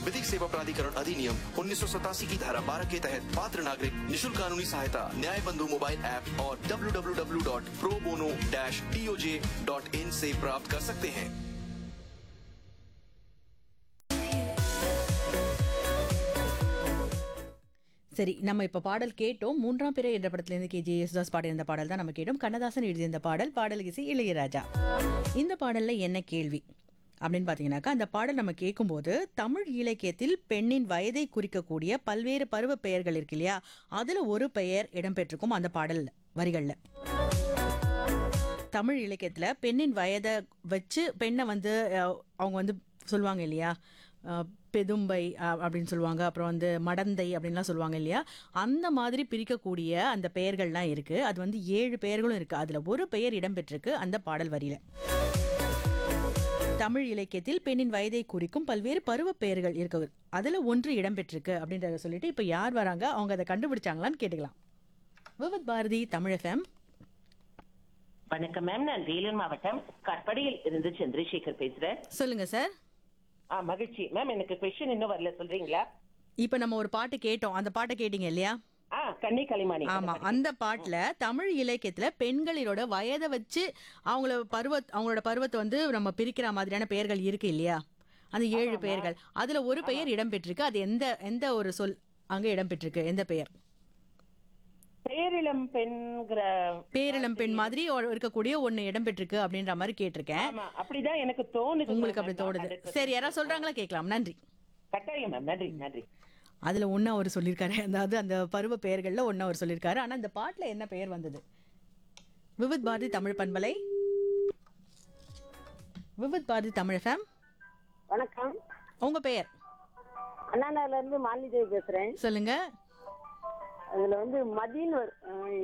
विधिक सेवा प्राधिकरण अधिनियम उन्नीस की धारा 12 के तहत पात्र नागरिक निशुल्क कानूनी सहायता न्याय बंधु मोबाइल ऐप और www.probono-toj.in से प्राप्त कर सकते हैं சரி நம்ம இப்ப பாடல் கேட்டோம் மூன்றாம் பிறை என்ற படத்திலிருந்து கே ஜே யேசுதாஸ் பாடியிருந்த பாடல் தான் நம்ம கேட்டோம் கண்ணதாசன் எழுதியிருந்த பாடல் பாடல் இசை இளையராஜா இந்த பாடல்ல என்ன கேள்வி அப்படின்னு பார்த்தீங்கன்னாக்கா அந்த பாடல் நம்ம கேட்கும்போது தமிழ் இலக்கியத்தில் பெண்ணின் வயதை குறிக்கக்கூடிய பல்வேறு பருவ பெயர்கள் இருக்கு இல்லையா அதுல ஒரு பெயர் இடம்பெற்றிருக்கும் அந்த பாடல் வரிகள்ல தமிழ் இலக்கியத்துல பெண்ணின் வயதை வச்சு பெண்ணை வந்து அஹ், அவங்க வந்து சொல்லுவாங்க இல்லையா அஹ், பெதும்பை அஹ், அப்படின்னு சொல்லுவாங்க அப்புறம் வந்து மடந்தை அப்படின்லாம் சொல்லுவாங்க இல்லையா அந்த மாதிரி பிரிக்கக்கூடிய அந்த பெயர்கள்லாம் இருக்கு அது வந்து ஏழு பெயர்களும் இருக்கு அதுல ஒரு பெயர் இடம்பெற்றிருக்கு அந்த பாடல் வரியில தமிழ் இலக்கியத்தில் பெண்ணின் வயதை குறிக்கும் பல்வேறு பருவ பெயர்கள் இருக்கு அதுல ஒன்று இடம்பெற்றிருக்கு அப்படின்றத சொல்லிட்டு இப்ப யார் வராங்க அவங்க அதை கண்டுபிடிச்சாங்களான்னு கேட்டுக்கலாம் விவத் பாரதி தமிழ் எஃப்எம் வணக்கம் மேம் நான் வேலூர் மாவட்டம் கற்படையில் இருந்து சந்திரசேகர் பேசுறேன் சொல்லுங்க சார் ஆ மகிழ்ச்சி மேம் எனக்கு கொஸ்டின் இன்னும் வரல சொல்றீங்களா இப்ப நம்ம ஒரு பாட்டு கேட்டோம் அந்த பாட்டை கேட்டீங்க இல்லையா ஆ கன்னி களிமாணி ஆமா அந்த பாட்டுல தமிழ் இலக்கியத்துல பெண்களோட வயதை வச்சு அவங்கள பருவ அவங்களோட பருவத்தை வந்து நம்ம பிரிக்கிற மாதிரியான பெயர்கள் இருக்கு இல்லையா அந்த ஏழு பெயர்கள் அதுல ஒரு பெயர் இடம்பெற்றிருக்கு அது எந்த எந்த ஒரு சொல் அங்க இடம்பெற்றிருக்கு எந்த பெயர் பேரிளம் பெண்கிற பேரிளம் பெண் மாதிரி ஒரு- இருக்கக்கூடிய ஒண்ணு இடம்பெற்றிருக்கு அப்படின்ற மாதிரி கேட்டிருக்கேன் ஆமா அப்படிதான் எனக்கு தோணுது உங்களுக்கு ma'am. அப்படி தோணுது 100% சரி யாராவது சொல்றாங்களா கேட்கலாம் நன்றி கட்டாயம் மேம் நன்றி நன்றி அதுல ஒண்ணு அவர் சொல்லியிருக்காரு அதாவது அந்த பருவ பெயர்கள்ல ஒண்ணு அவர் சொல்லியிருக்காரு ஆனா இந்த பாட்டுல என்ன பெயர் வந்தது விவித் பாரதி தமிழ் பண்பலை விவித் பாரதி தமிழ் ஃபேம் வணக்கம் உங்க பெயர் அண்ணா நகர்ல இருந்து மாலினி தேவி பேசுறேன் சொல்லுங்க அதுல வந்து மதின்னு ஒரு- அஹ்